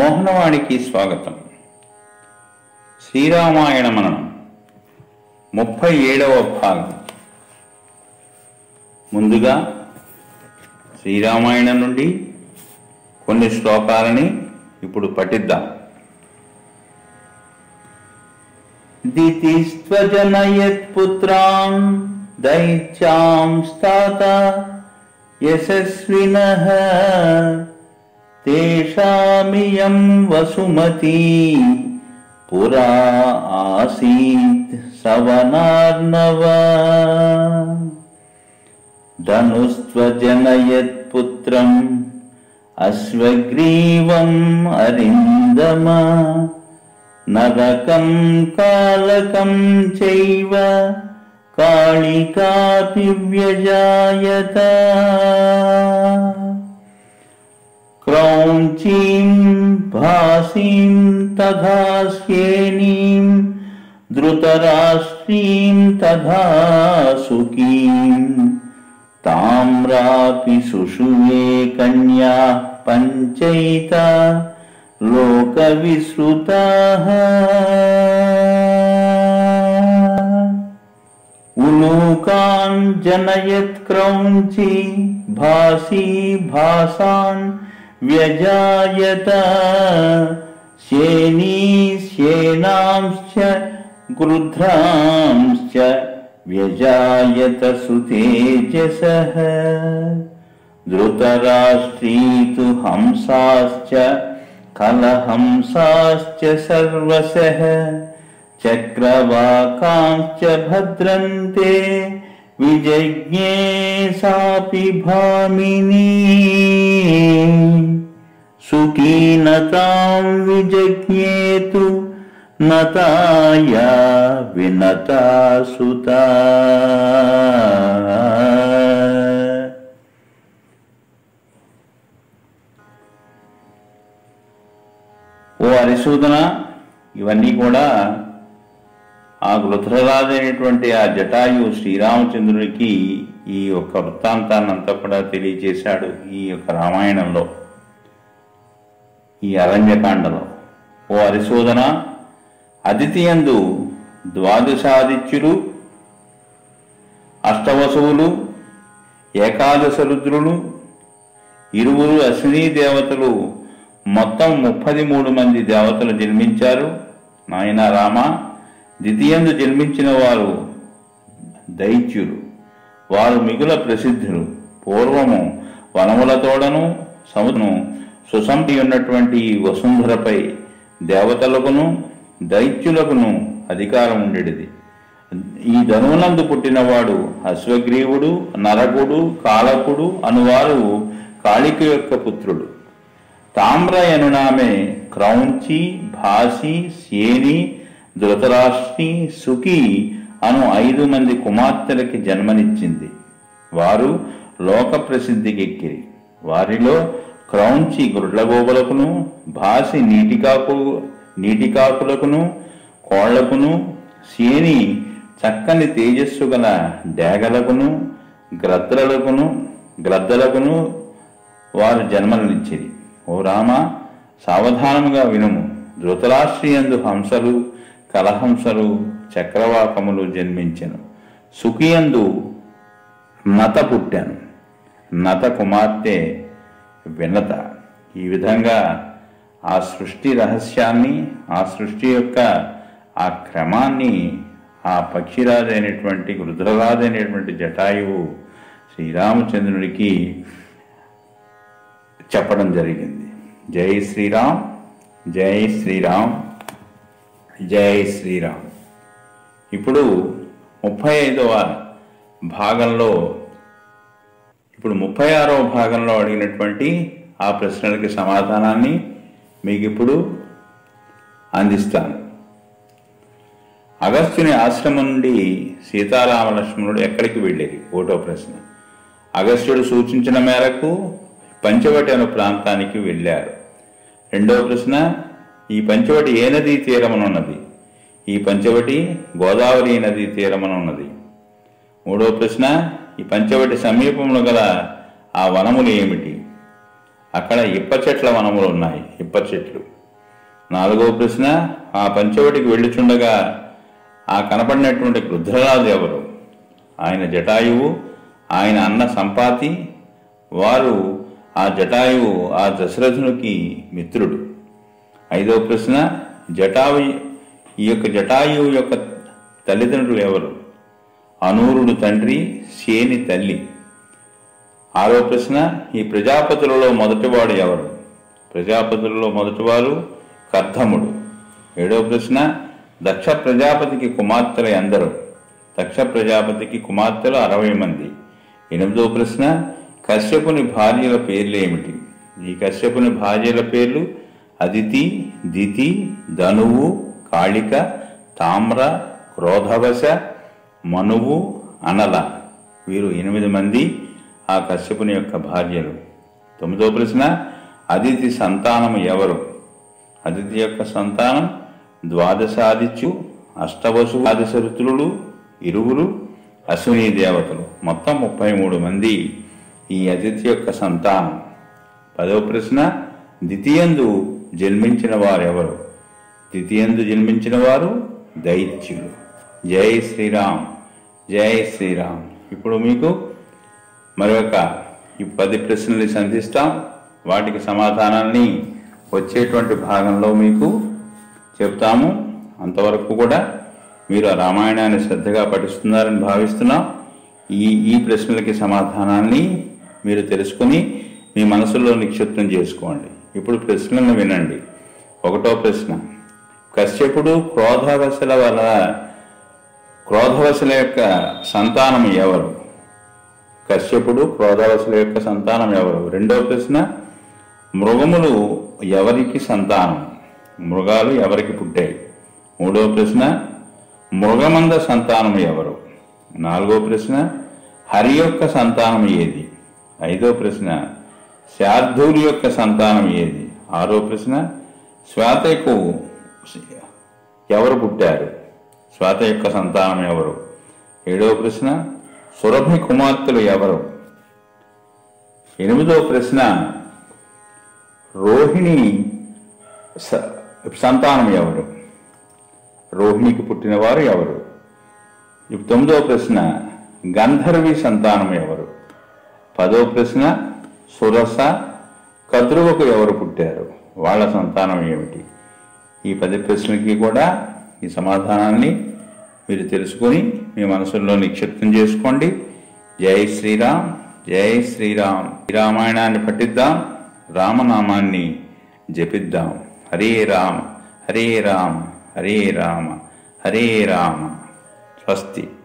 మోహనవాణికి స్వాగతం శ్రీరామాయణ మననం ముప్పై ఏడవ భాగం ముందుగా శ్రీరామాయణం నుండి కొన్ని శ్లోకాలని ఇప్పుడు పఠిద్దాం దితిస్త్వజనయత్పుత్రాన్ దైత్యాంస్తాత యశస్వినః తేషామియం వసుమతి పురా ఆసీత్ సవనార్ణవ ధనుస్త్వజనయత్పుత్రం అశ్వగ్రీవం అరిందమ నరకం కాలకం చైవ కాళికాపి వ్యజాయత క్రౌంచీం భాసీం తథా శ్యేనీం ధృతరాష్ట్రీం తథా సుఖీం తామ్రాపి సుషువే కన్యా పంచైత లోకవిశ్రుతాః ఉలూకాన్ జనయత్ క్రౌంచి భాసీ భాసాన్ వ్యజాయత శేనీ శేనాంశ్చ గృధ్రాంశ్చ వ్యజాయత సుతేజసః ధృతరాష్ట్రీతు హంసాశ్చ కలహంసాశ్చ సర్వశః చక్రవాకాంశ్చ భద్రంతే విజజ్ఞే సాపి భామిని సుఖీనతాం విజజ్ఞేతు నతాయా వినతా సుతా ఓ అరిశూదన ఇవన్నీ కూడా ఆ గృధ్రరాజైనటువంటి ఆ జటాయు శ్రీరామచంద్రుడికి ఈ యొక్క వృత్తాంతాన్ని అంతా కూడా తెలియజేశాడు ఈ యొక్క రామాయణంలో ఈ అరణ్యకాండలో ఓ అరిశోధన అదితియందు ద్వాదశాదిత్యులు అష్టవసువులు ఏకాదశ రుద్రులు ఇరువురు అశ్విని దేవతలు మొత్తం ముప్పది మూడు మంది దేవతలు జన్మించారు నాయన రామ ద్వితీయందు జన్మించిన వారు దైత్యులు వారు మిగుల ప్రసిద్ధులు పూర్వము వనములతోడను సముద్రను సుసంపి ఉన్నటువంటి ఈ వసుంధరపై దేవతలకును దైత్యులకును అధికారం ఉండేది ఈ ధనువునందు పుట్టినవాడు అశ్వగ్రీవుడు నరకుడు కాలకుడు అనువారు కాళిక యొక్క పుత్రుడు తామ్రయనునామే క్రౌంచి భాసి సేని ధృతరాష్ట్రి సుఖి అను ఐదు మంది కుమార్తెలకి జన్మనిచ్చింది వారు లోక ప్రసిద్ధికెక్కిరి వారిలో క్రౌంచి గుడ్లగోబలకును భాసి నీటికాకు నీటికాకులకును కోళ్లకును సేని చక్కని తేజస్సు గల డేగలకును గ్రద్దలకును గ్రద్దలకును వారు జన్మలనిచ్చిరి ఓ రామ సావధానముగా వినుము ధృతరాష్ట్రియందు హంసలు కలహంసలు చక్రవాకములు జన్మించెను సుఖియందు నత పుట్టాను నత కుమార్తె వినత ఈ విధంగా ఆ సృష్టి రహస్యాన్ని ఆ సృష్టి యొక్క ఆ క్రమాన్ని ఆ పక్షిరాజు అయినటువంటి రుద్రరాజు అయినటువంటి జటాయువు శ్రీరామచంద్రుడికి చెప్పడం జరిగింది జై శ్రీరామ్ జై శ్రీరామ్ జై శ్రీరామ్ ఇప్పుడు ముప్పై ఐదవ భాగంలో ఇప్పుడు ముప్పై ఆరవ భాగంలో అడిగినటువంటి ఆ ప్రశ్నలకి సమాధానాన్ని మీకు ఇప్పుడు అందిస్తాను అగస్త్యుని ఆశ్రమం నుండి సీతారామ లక్ష్మణుడు ఎక్కడికి వెళ్ళేది ఓటో ప్రశ్న అగస్త్యుడు సూచించిన మేరకు పంచవటి అను ప్రాంతానికి వెళ్ళారు రెండవ ప్రశ్న ఈ పంచవటి ఏ నదీ తీరమనున్నది ఈ పంచవటి గోదావరి నదీ తీరమనున్నది మూడవ ప్రశ్న ఈ పంచవటి సమీపంలో గల ఆ వనములు ఏమిటి అక్కడ ఇప్ప చెట్ల వనములు ఉన్నాయి ఇప్ప చెట్లు నాలుగవ ప్రశ్న ఆ పంచవటికి వెళ్ళుచుండగా ఆ కనపడినటువంటి రుద్రరాజు ఎవరు ఆయన జటాయువు ఆయన అన్న సంపాతి వారు ఆ జటాయువు ఆ దశరథునికి మిత్రుడు ఐదవ ప్రశ్న జటాయు ఈ యొక్క జటాయువు యొక్క తల్లిదండ్రులు ఎవరు అనూరుడు తండ్రి శేని తల్లి ఆరో ప్రశ్న ఈ ప్రజాపతులలో మొదటివాడు ఎవరు ప్రజాపతులలో మొదటివారు కర్ధముడు ఏడవ ప్రశ్న దక్ష ప్రజాపతికి కుమార్తెలు ఎందరు దక్ష ప్రజాపతికి కుమార్తెలు అరవై మంది ఎనిమిదవ ప్రశ్న కశ్యపుని భార్యల పేర్లు ఏమిటి ఈ కశ్యపుని భార్యల పేర్లు అదితి దితి ధనువు కాళిక తామ్ర క్రోధవశ మనువు అనల వీరు ఎనిమిది మంది ఆ కశ్యపుని యొక్క భార్యలు తొమ్మిదో ప్రశ్న అదితి సంతానం ఎవరు అదితి యొక్క సంతానం ద్వాదశాదిత్యు అష్టవసు ద్వాదశ ఋతువులు ఇరువురు అశ్విని దేవతలు మొత్తం ముప్పై మూడు మంది ఈ అదితి యొక్క సంతానం పదవ ప్రశ్న ద్వితీయందు జన్మించిన వారెవరు ద్వితీయందు జన్మించిన వారు దైత్యులు జై శ్రీరామ్ జై శ్రీరామ్ ఇప్పుడు మీకు మరొక ఈ పది ప్రశ్నల్ని సంధిస్తాం వాటికి సమాధానాన్ని వచ్చేటువంటి భాగంలో మీకు చెప్తాము అంతవరకు కూడా మీరు ఆ రామాయణాన్ని శ్రద్ధగా పఠిస్తున్నారని భావిస్తున్నాం ఈ ఈ ప్రశ్నలకి సమాధానాన్ని మీరు తెలుసుకుని మీ మనసులో నిక్షిప్తం చేసుకోండి ఇప్పుడు ప్రశ్నలను వినండి ఒకటో ప్రశ్న కశ్యపుడు క్రోధవశల వల్ల క్రోధవశల యొక్క సంతానం ఎవరు కశ్యపుడు క్రోధవశుల యొక్క సంతానం ఎవరు రెండవ ప్రశ్న మృగములు ఎవరికి సంతానం మృగాలు ఎవరికి పుట్టాయి మూడవ ప్రశ్న మృగమంద సంతానం ఎవరు నాలుగో ప్రశ్న హరి యొక్క సంతానం ఏది ఐదో ప్రశ్న శార్ధూలి యొక్క సంతానం ఏది ఆరో ప్రశ్న శ్వేతకు ఎవరు పుట్టారు శ్వేత యొక్క సంతానం ఎవరు ఏడవ ప్రశ్న సురభి కుమార్తెలు ఎవరు ఎనిమిదవ ప్రశ్న రోహిణి స- సంతానం ఎవరు రోహిణికి పుట్టినవారు ఎవరు ఇప్పుడు తొమ్మిదవ ప్రశ్న గంధర్వి సంతానం ఎవరు పదవ ప్రశ్న సురస కద్రువకు ఎవరు పుట్టారు వాళ్ళ సంతానం ఏమిటి ఈ పది ప్రశ్నలకి కూడా ఈ సమాధానాన్ని మీరు తెలుసుకొని మీ మనసుల్లో నిక్షిప్తం చేసుకోండి జై శ్రీరామ్ జై శ్రీరామ్ ఈ రామాయణాన్ని పఠిద్దాం రామనామాన్ని జపిద్దాం హరే రామ హరే రామ హరే రామ హరే రామ స్వస్తి